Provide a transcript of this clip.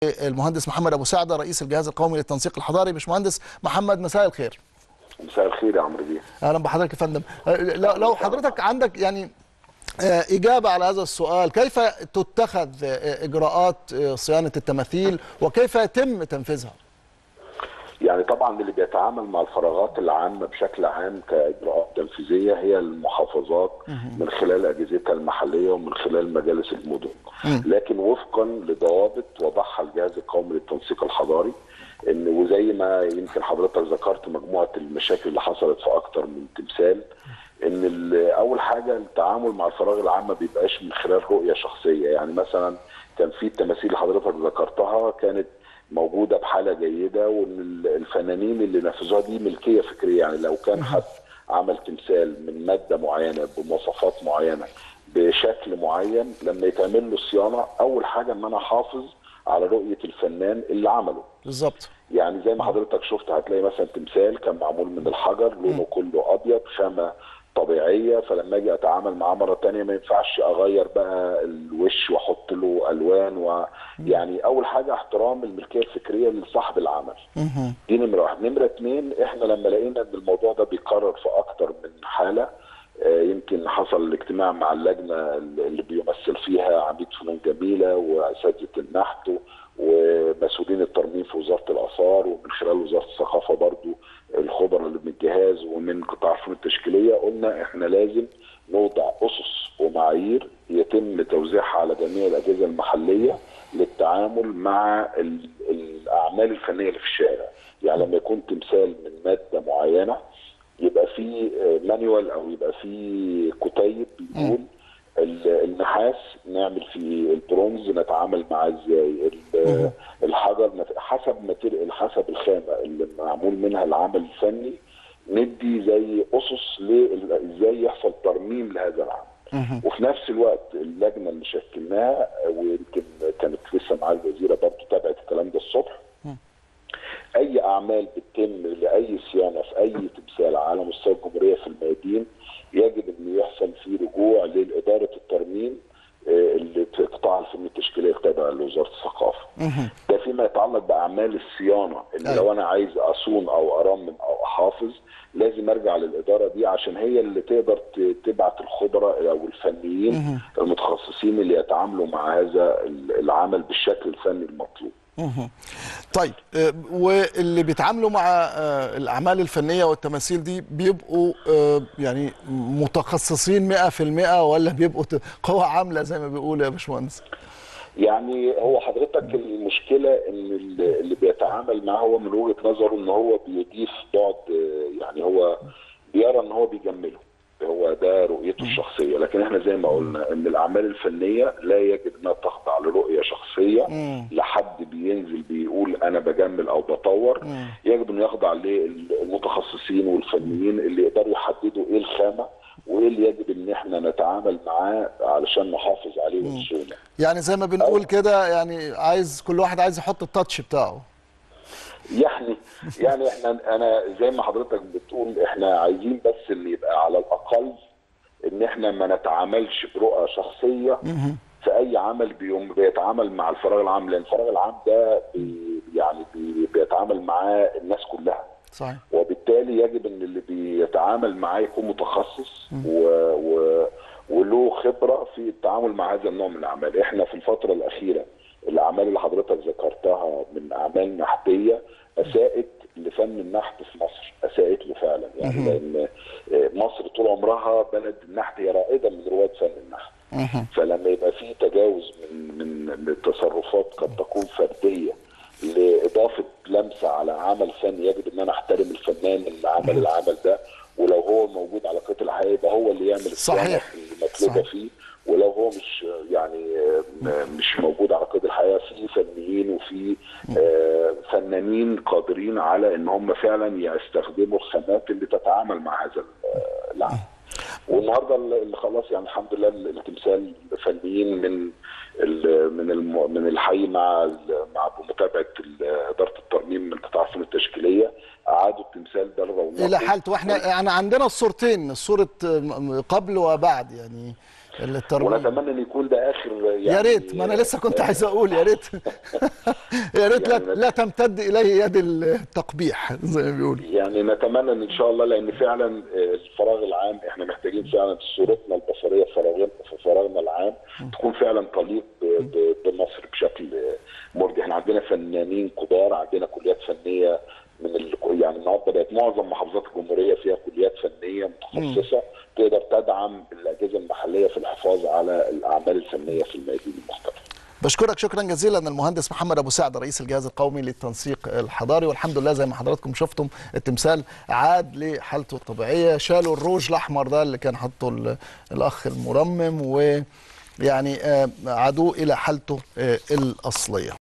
المهندس محمد ابو سعده رئيس الجهاز القومي للتنسيق الحضاري باشمهندس محمد مساء الخير مساء الخير يا عمرو بيه اهلا بحضرتك يا فندم لو لو حضرتك عندك يعني إجابة على هذا السؤال كيف تتخذ إجراءات صيانة التماثيل وكيف يتم تنفيذها؟ يعني طبعا اللي بيتعامل مع الفراغات العامة بشكل عام كإجراءات تنفيذية هي المحافظات من خلال أجهزتها المحلية ومن خلال مجالس المدن لكن وفقا لضوابط وضعها الجهاز القومي للتنسيق الحضاري ان وزي ما يمكن حضرتك ذكرت مجموعه المشاكل اللي حصلت في اكتر من تمثال ان اول حاجه التعامل مع الفراغ العام ما بيبقاش من خلال رؤيه شخصيه يعني مثلا كان في التماثيل اللي حضرتك ذكرتها كانت موجوده بحاله جيده وان الفنانين اللي نفذوها دي ملكيه فكريه يعني لو كان حد عمل تمثال من ماده معينه بمواصفات معينه بشكل معين لما يتعمل له صيانه اول حاجه ان انا احافظ على رؤيه الفنان اللي عمله بالظبط يعني زي ما حضرتك شفت هتلاقي مثلا تمثال كان معمول من الحجر لونه كله ابيض خامه طبيعيه فلما اجي اتعامل معاه مره تانية ما ينفعش اغير بقى الوش واحط له الوان ويعني اول حاجه احترام الملكيه الفكريه لصاحب العمل دي نمره واحد نمره اثنين احنا لما لقينا ان الموضوع ده بيتكرر في اكتر من حاله يمكن حصل الاجتماع مع اللجنه اللي بيمثل فيها عميد فنون جميله واساتذه النحت ومسؤولين الترميم في وزاره الاثار ومن خلال وزاره الثقافه برضو الخبراء اللي من الجهاز ومن قطاع الفنون التشكيليه قلنا احنا لازم نوضع اسس ومعايير يتم توزيعها على جميع الاجهزه المحليه للتعامل مع الاعمال الفنيه اللي في الشارع يعني لما يكون تمثال من ماده معينه يبقى في مانيوال او يبقى في كتيب بيقول النحاس نعمل فيه البرونز نتعامل معاه ازاي الحجر حسب ماتيريال حسب الخامه اللي معمول منها العمل الفني ندي زي اسس ازاي يحصل ترميم لهذا العمل وفي نفس الوقت اللجنه اللي شكلناها ويمكن كانت لسه معالي الوزيره برضه تابعت الكلام ده الصبح اي اعمال بتتم لاي صيانه في اي تمثال على مستوى الجمهوريه في الميادين يجب ان يحصل فيه رجوع لاداره الترميم اللي في قطاع الفنون التشكيليه التابع لوزاره الثقافه. ده فيما يتعلق باعمال الصيانه ان لو انا عايز اصون او ارمم او احافظ لازم ارجع للاداره دي عشان هي اللي تقدر تبعت الخبراء او الفنيين المتخصصين اللي يتعاملوا مع هذا العمل بالشكل الفني المطلوب. طيب واللي بيتعاملوا مع الاعمال الفنيه والتماثيل دي بيبقوا يعني متخصصين 100% ولا بيبقوا قوى عامله زي ما بيقولوا يا باشمهندس؟ يعني هو حضرتك المشكله ان اللي بيتعامل معاه هو من وجهه نظره ان هو بيضيف بعد يعني هو بيرى ان هو بيجمله هو ده رؤيته الشخصيه لكن احنا زي ما قلنا ان الاعمال الفنيه لا يجب انها تخضع لرؤيه شخصيه مم. لحد بينزل بيقول انا بجمل او بطور مم. يجب انه يخضع للمتخصصين والفنيين اللي يقدروا يحددوا ايه الخامه وايه اللي يجب ان احنا نتعامل معاه علشان نحافظ عليه ونصونه يعني زي ما بنقول كده يعني عايز كل واحد عايز يحط التاتش بتاعه يعني يعني احنا انا زي ما حضرتك بتقول احنا عايزين بس ان يبقى على الاقل ان احنا ما نتعاملش برؤى شخصيه في اي عمل بيوم بيتعامل مع الفراغ العام لان الفراغ العام ده بي يعني بي بيتعامل معاه الناس كلها صحيح وبالتالي يجب ان اللي بيتعامل معاه يكون متخصص و, و وله خبره في التعامل مع هذا النوع من الاعمال احنا في الفتره الاخيره الاعمال اللي حضرتك ذكرتها من اعمال نحتيه اساءت لفن النحت في مصر اساءت له فعلا يعني لان مصر طول عمرها بلد النحت هي رائده من رواد فن النحت فلما يبقى في تجاوز من من التصرفات قد تكون فرديه لاضافه لمسه على عمل فني يجب ان انا احترم الفنان اللي عمل العمل ده ولو هو موجود على قيد الحياه يبقى هو اللي يعمل صحيح المطلوبه فيه ولو هو مش يعني مش موجود على قيد الحياه في فنيين وفي فنانين قادرين على ان هم فعلا يستخدموا الخامات اللي تتعامل مع هذا العمل. والنهارده اللي خلاص يعني الحمد لله التمثال فنيين من من من الحي مع مع بمتابعه اداره الترميم من قطاع الفنون التشكيليه اعادوا التمثال ده لرونقه الى حالته واحنا يعني عندنا الصورتين صوره قبل وبعد يعني الترميم. ونتمنى ان يكون ده اخر يعني يا ريت ما انا لسه كنت عايز اقول يا ريت يا ريت لا, يعني لا تمتد اليه يد التقبيح زي ما بيقولوا يعني نتمنى ان شاء الله لان فعلا الفراغ العام احنا محتاجين فعلا صورتنا البصريه في فراغنا في فراغنا العام تكون فعلا تليق ب- ب- بمصر بشكل مرضي احنا عندنا فنانين كبار عندنا كليات فنيه من ال... يعني النهارده بقت معظم محافظات الجمهوريه فيها كليات فنيه متخصصه تقدر تدعم الاجهزه المحليه في الحفاظ على الاعمال الفنيه في الميادين المختلفه. بشكرك شكرا جزيلا المهندس محمد ابو سعد رئيس الجهاز القومي للتنسيق الحضاري والحمد لله زي ما حضراتكم شفتم التمثال عاد لحالته الطبيعيه شالوا الروج الاحمر ده اللي كان حاطه ال- الاخ المرمم ويعني آه، عادوه الى حالته آه، الاصليه